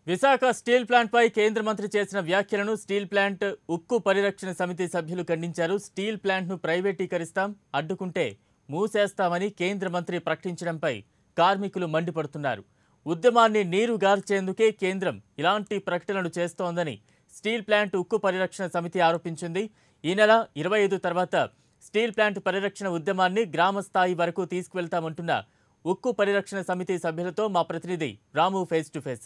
Visakha steel ప్లాంట్పై కేంద్ర మంత్రి చేసిన వ్యాఖ్యలను స్టీల్ ప్లాంట్ ఉక్కు పరిరక్షణ సమితి సభ్యులు ఖండించారు స్టీల్ ప్లాంట్ను ప్రైవేటీకరిస్తాం అడ్డుకుంటే మూసేస్తామని కేంద్ర మంత్రి ప్రకటించడంపై కార్మికులు మండిపడుతున్నారు ఉద్యమాన్ని నీరు గార్చేందుకే కేంద్రం ఇలాంటి ప్రకటనలు చేస్తోందని స్టీల్ ప్లాంట్ ఉక్కు పరిరక్షణ సమితి ఆరోపించింది ఈ నెల ఇరవై ఐదు తర్వాత స్టీల్ ప్లాంట్ పరిరక్షణ ఉద్యమాన్ని గ్రామ స్థాయి వరకు తీసుకువెళ్తామంటున్న ఉక్కు పరిరక్షణ సమితి సభ్యులతో మా ప్రతినిధి Ramu face to face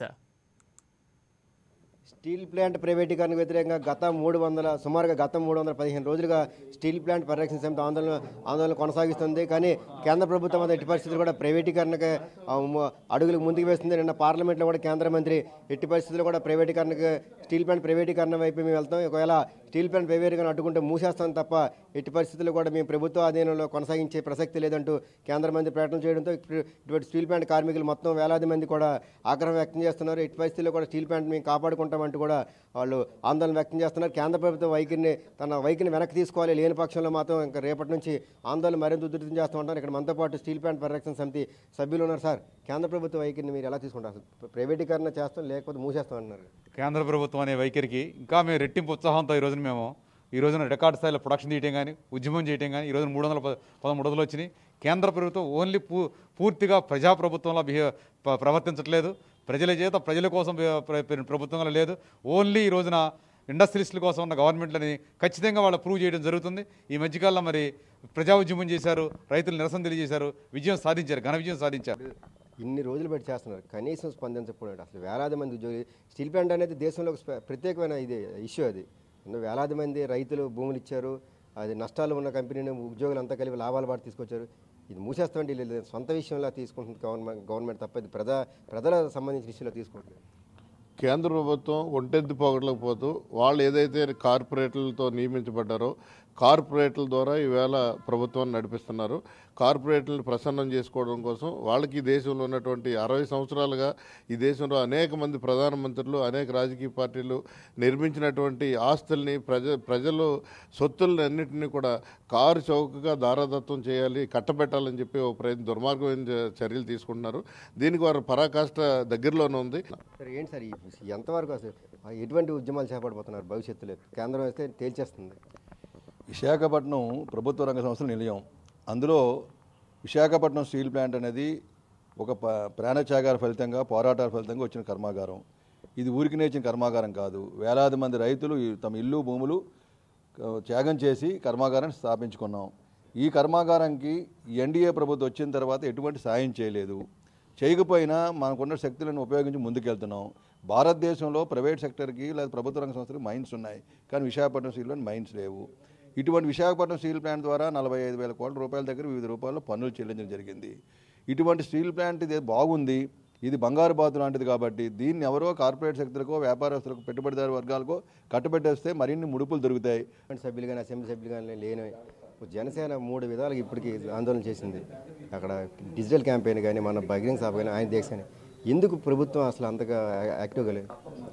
steel plant ప్రైవేటీకరణకు వ్యతిరేకంగా గత మూడు వందల సుమారుగా గత మూడు వందల పదిహేను రోజులుగా స్టీల్ ప్లాంట్ పరిరక్షణ సమితి ఆందోళన ఆందోళన కొనసాగిస్తుంది కానీ కేంద్ర ప్రభుత్వం వద్ద ఎట్టి పరిస్థితులు కూడా ప్రైవేటీకరణకు ఆ, మ- అడుగులు ముందుకు వేస్తుంది నిన్న పార్లమెంట్లో కూడా కేంద్ర మంత్రి ఎట్టి పరిస్థితుల్లో కూడా ప్రైవేటీకరణకు స్టీల్ ప్లాంట్ ప్రైవేటీకరణ వైపు మేము వెళ్తాం ఒకవేళ స్టీల్ ప్లాంట్ ప్రైవేటీకరణ అడ్డుకుంటే మూసేస్తాం తప్ప ఎట్టి పరిస్థితుల్లో కూడా మేము ప్రభుత్వ ఆధీనంలో కొనసాగించే ప్రసక్తి లేదంటూ కేంద్ర మంత్రి ప్రకటన చేయడంతో ఇప్పుడు ఇటువంటి స్టీల్ ప్లాంట్ కార్మికులు మొత్తం వేలాది మంది కూడా ఆగ్రహం వ్యక్తం చేస్తున్నారు ఎట్టి పరిస్థితుల్లో కూడా స్టీల్ ప్లాంట్ మేము కాపాడుకుంటామంటూ కూడా వాళ్ళు ఆందోళన వ్యక్తం చేస్తున్నారు కేంద్ర ప్రభుత్వం వైఖరిని తన వైఖరిని వెనక్కి తీసుకోవాలి లేని పక్షంలో మాత్రం ఇంకా రేపటి నుంచి ఆందోళన మరింత ఉధృతం చేస్తూ ఉంటారు ఇక్కడ మనతో పాటు స్టీల్ ప్లాంట్ పరిరక్షణ సమితి సభ్యులు ఉన్నారు సార్ కేంద్ర ప్రభుత్వ వైఖరిని మీరు ఎలా తీసుకుంటారు అసలు ప్రైవేటీకరణ చేస్తాం లేకపోతే మూసేస్తాం అంటున్నారు కేంద్ర ప్రభుత్వం అనే వైఖరికి ఇంకా మేము రెట్టింపు ఉత్సాహంతో ఈ రోజున మేము ఈ రోజున రికార్డ్ స్థాయిలో ప్రొడక్షన్ చేయడం కానీ ఉద్యమం చేయడం కానీ ఈ రోజున మూడు వందల ప- పదమూడు రోజులు వచ్చినాయి కేంద్ర ప్రభుత్వం ఓన్లీ పూ పూర్తిగా ప్రజాప్రభుత్వంలో బిహేవ్ ప- ప్రవర్తించట్లేదు ప్రజల చేత ప్రజల కోసం ప్ర- ప్ర- ప్రభుత్వంలో లేదు ఓన్లీ ఈ రోజున ఇండస్ట్రీస్ల కోసం ఉన్న గవర్నమెంట్లని ఖచ్చితంగా వాళ్ళు ప్రూవ్ చేయడం జరుగుతుంది ఈ మధ్యకాలంలో మరి ప్రజా ఉద్యమం చేశారు రైతులు నిరసన తెలియజేశారు విజయం సాధించారు ఘన విజయం సాధించారు ఇన్ని రోజులు పెట్టి చేస్తున్నారు కనీసం స్పందించకపోవడం అసలు వేలాది మంది ఉద్యోగులు స్టీల్ ప్లాంట్ అనేది దేశంలో ఒక స్పె- ప్రత్యేకమైన ఇది ఇష్యూ అది ఎన్నో వేలాది మంది రైతులు భూములు ఇచ్చారు అది నష్టాలు ఉన్న కంపెనీని ఉద్యోగులు అంతా కలిపి లాభాల బాట తీసుకొచ్చారు ఇది మూసేస్తామంటే వీళ్ళు సొంత విషయంలో తీసుకుంటుంది గవర్నమెంట్ గవర్నమెంట్ తప్ప ఇది ప్రజా ప్రజల సంబంధించిన విషయంలో తీసుకుంటుంది కేంద్ర ప్రభుత్వం ఒంటెద్దు పోగట్లకు పోతూ వాళ్ళు ఏదైతే కార్పొరేట్లతో నియమించబడ్డారో కార్పొరేట్ల ద్వారా ఈవేళ ప్రభుత్వాన్ని నడిపిస్తున్నారు కార్పొరేట్లను ప్రసన్నం చేసుకోవడం కోసం వాళ్ళకి ఈ దేశంలో ఉన్నటువంటి అరవై సంవత్సరాలుగా ఈ దేశంలో అనేక మంది ప్రధానమంత్రులు అనేక రాజకీయ పార్టీలు నిర్మించినటువంటి ఆస్తుల్ని ప్రజ ప్రజలు సొత్తుల్ని అన్నింటినీ కూడా కారు చౌకగా దారాదత్తం చేయాలి కట్టబెట్టాలని చెప్పి ఒక ప్రయత్నం దుర్మార్గమైన చ- చర్యలు తీసుకుంటున్నారు దీనికి వారు పరాకాష్ట దగ్గరలోనే ఉంది సరే ఏంటి సార్ ఈ- ఎంతవరకు అసలు ఎటువంటి ఉద్యమాలు చేపట్టబోతున్నారు భవిష్యత్తులో కేంద్రం వేస్తే తేల్చేస్తుంది విశాఖపట్నం ప్రభుత్వ రంగ సంస్థల నిలయం అందులో విశాఖపట్నం స్టీల్ ప్లాంట్ అనేది ఒక ప ప్రాణత్యాగాల ఫలితంగా పోరాటాల ఫలితంగా వచ్చిన కర్మాగారం ఇది ఊరికి నేర్చిన కర్మాగారం కాదు వేలాది మంది రైతులు ఈ తమ ఇల్లు భూములు ఆ, త్యాగం చేసి కర్మాగారాన్ని స్థాపించుకున్నాం ఈ కర్మాగారానికి ఎన్డీఏ ప్రభుత్వం వచ్చిన తర్వాత ఎటువంటి సాయం చేయలేదు చేయకపోయినా మనకున్న శక్తులను ఉపయోగించి ముందుకెళ్తున్నాం భారతదేశంలో ప్రైవేట్ సెక్టర్కి లేదా ప్రభుత్వ రంగ సంస్థలకు మైన్స్ ఉన్నాయి కానీ విశాఖపట్నం స్టీల్లో మైన్స్ లేవు ఇటువంటి విశాఖపట్నం స్టీల్ ప్లాంట్ ద్వారా నలభై ఐదు వేల కోట్ల రూపాయల దగ్గర వివిధ రూపాయల్లో పన్నులు చెల్లించడం జరిగింది ఇటువంటి స్టీల్ ప్లాంట్ ఇది బాగుంది ఇది బంగారు బాతు లాంటిది కాబట్టి దీన్ని ఎవరో కార్పొరేట్ శక్తులకో వ్యాపారస్తులకు పెట్టుబడిదారు వర్గాలకో కట్టుబెట్టేస్తే మరిన్ని ముడుపులు దొరుకుతాయి పార్లమెంట్ సభ్యులు కానీ అసెంబ్లీ సభ్యులు కానీ లేని జనసేన మూడు విధాలుగా ఇప్పటికీ ఆందోళన చేసింది అక్కడ డిజిటల్ క్యాంపెయిన్ కానీ మన బహిరంగ సభ కానీ ఆయన దేశం కానీ ఎందుకు ప్రభుత్వం అసలు అంతగా యాక్టివ్గా లేదు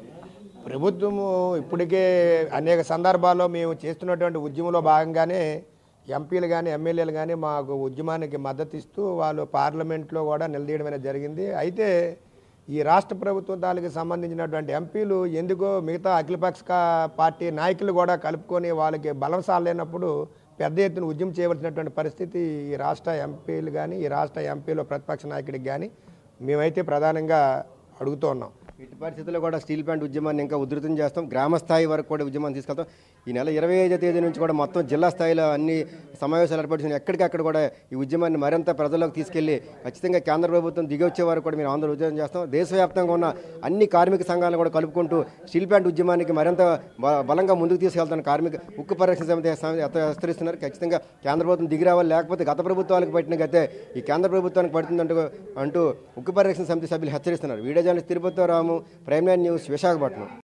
ప్రభుత్వము ఇప్పటికే అనేక సందర్భాల్లో మేము చేస్తున్నటువంటి ఉద్యమంలో భాగంగానే ఎంపీలు కానీ ఎమ్మెల్యేలు కానీ మాకు ఉద్యమానికి మద్దతు ఇస్తూ వాళ్ళు పార్లమెంట్లో కూడా నిలదీయడం అనేది జరిగింది అయితే ఈ రాష్ట్ర ప్రభుత్వం దానికి సంబంధించినటువంటి ఎంపీలు ఎందుకో మిగతా అఖిలపక్ష కా- పార్టీ నాయకులు కూడా కలుపుకొని వాళ్ళకి బలం సాలేనప్పుడు పెద్ద ఎత్తున ఉద్యమం చేయవలసినటువంటి పరిస్థితి ఈ రాష్ట్ర ఎంపీలు కానీ ఈ రాష్ట్ర ఎంపీలో ప్రతిపక్ష నాయకుడికి కానీ మేమైతే ప్రధానంగా అడుగుతూ ఉన్నాం ఇటు పరిస్థితుల్లో కూడా స్టీల్ ప్లాంట్ ఉద్యమాన్ని ఇంకా ఉధృతం చేస్తాం గ్రామ స్థాయి వరకు కూడా ఉద్యమాన్ని తీసుకెళ్తాం ఈ నెల ఇరవై ఐదో తేదీ నుంచి కూడా మొత్తం జిల్లా స్థాయిలో అన్ని సమావేశాలు ఏర్పాటు చేసిన ఎక్కడికక్కడ కూడా ఈ ఉద్యమాన్ని మరింత ప్రజల్లోకి తీసుకెళ్లి ఖచ్చితంగా కేంద్ర ప్రభుత్వం దిగి వచ్చే వరకు కూడా మేము ఆందోళన ఉద్యమం చేస్తాం దేశవ్యాప్తంగా ఉన్న అన్ని కార్మిక సంఘాలను కూడా కలుపుకుంటూ స్టీల్ ప్లాంట్ ఉద్యమానికి మరింత బ- బలంగా ముందుకు తీసుకెళ్తాను కార్మిక ఉక్కు పరిరక్షణ సమితి సమితి హెచ్చరిస్తున్నారు ఖచ్చితంగా కేంద్ర ప్రభుత్వం దిగి రావాలి లేకపోతే గత ప్రభుత్వాలకు పట్టిన గతే ఈ కేంద్ర ప్రభుత్వానికి పడుతుందంటూ అంటూ ఉక్కు పరిరక్షణ సమితి సభ్యులు హెచ్చరిస్తున్నారు video journalist Tirupati Ramu prime line news Visakhapatnam